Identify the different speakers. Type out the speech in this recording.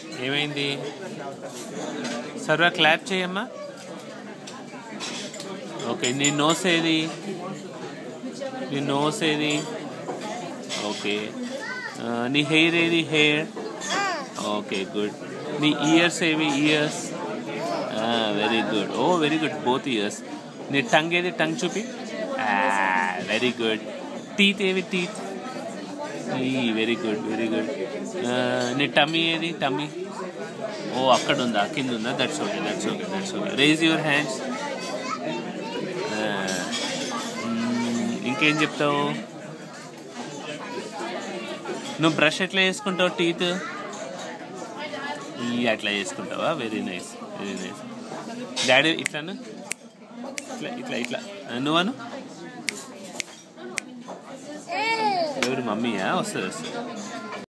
Speaker 1: ఏమైంది సర్వ క్లాప్ చేయమ్మా ఓకే నీ నోస్ ఏది నీ నోస్ ఏది ఓకే ఆ, నీ హెయిర్ ఏది హెయిర్ ఓకే గుడ్ నీ ఇయర్స్ ఏవి ears very good oh very good both ears నీ టంగ్ ఏది టంగ్ చూపి వెరీ గుడ్ టీత్ ఏవి teeth very good very good నీ టమ్మీ ఏది టమ్మీ ఓ అక్కడ ఉందా కింద ఉందా that's okay that's okay that's okay raise your hands ఇంకేం చెప్తావు నువ్వు బ్రష్ ఎట్లా చేసుకుంటావు టీత్ ఈ అట్లా చేసుకుంటావా very nice very nice daddy ఇట్లాను ఇట్లా ఇట్లా ఇట్లా నువ్వను ఎవరు మమ్మీయా వస్తుంది వస్తుంది